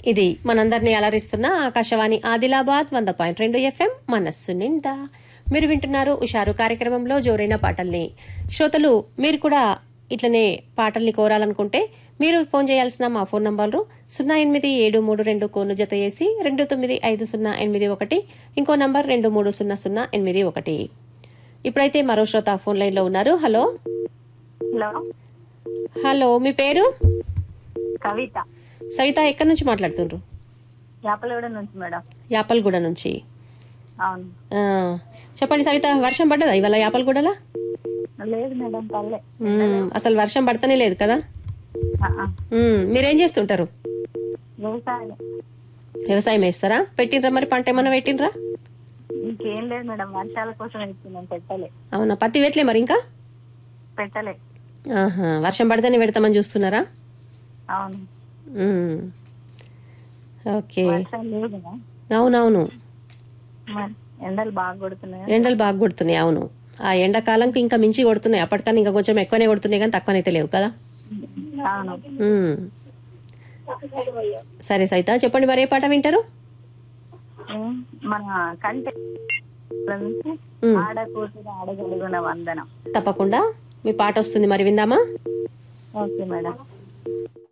ఇది మనందరినీ అలరిస్తున్న ఆకాశవాణి ఆదిలాబాద్ వంద పాయింట్ రెండు ఎఫ్ఎం మనస్సు నిండా మీరు వింటున్నారు ఉషారు కార్యక్రమంలో జోరైన పాటల్ని శ్రోతలు మీరు కూడా ఇట్లనే పాటల్ని కోరాలనుకుంటే మీరు ఫోన్ చేయాల్సిన మా ఫోన్ నంబర్లు సున్నా ఎనిమిది ఏడు మూడు రెండు కోను జత వేసి రెండు తొమ్మిది ఐదు సున్నా ఎనిమిది ఒకటి ఇంకో నంబర్ రెండు మూడు సున్నా సున్నా ఎనిమిది ఒకటి ఇప్పుడైతే మరో శ్రోత ఫోన్ లైన్లో ఉన్నారు హలో హలో హలో మీ పేరు కవిత సవిత ఎక్కడి నుంచి మాట్లాడుతుండ్రు యాపలగూడ నుంచి మేడం యాపల్గూడ నుంచి అవును ఆ, చెప్పండి సవిత వర్షం పడ్డదా ఇవాళ యాపల్గూడలా లేదు మేడం పల్లె మ్మ్, అసలు వర్షం పడతానే లేదు కదా ఆ, ఆ. మ్మ్, మీరేం చేస్తుంటారు వ్యవసాయం వ్యవసాయం వేస్తారా పెట్టినరా మరి పంట ఏమన్నా పెట్టినరా ఇంకేం లేదు మేడం వర్షాల కోసం ఇస్తున్నాం పెట్టలే అవునా పత్తి పెట్టలే మరి ఇంకా పెట్టలే ఆహా వర్షం పడితేనే పెడతామని చూస్తున్నారా అవును మ్మ్. ఓకే వర్షాలు లేదు కదా. అవునవును మరి ఎండలు బాగా కొడుతున్నాయి ఎండలు బాగా కొడుతున్నాయి అవును ఆ ఎండాకాలంకి ఇంకా మించి కొడుతున్నాయి అప్పటికన్నా ఇంకా కొంచెం ఎక్కువనే కొడుతున్నాయి కానీ తక్కువనైతే లేవు కదా అవును మ్మ్. సరే సైత చెప్పండి మరి ఏ పాట వింటారు ఏం? మన కంటే నుంచి మ్మ్. ఆడ కూతురు ఆడగలుగున వందనం తప్పకుండా మీ పాట వస్తుంది మరి విందామా ఓకే మేడం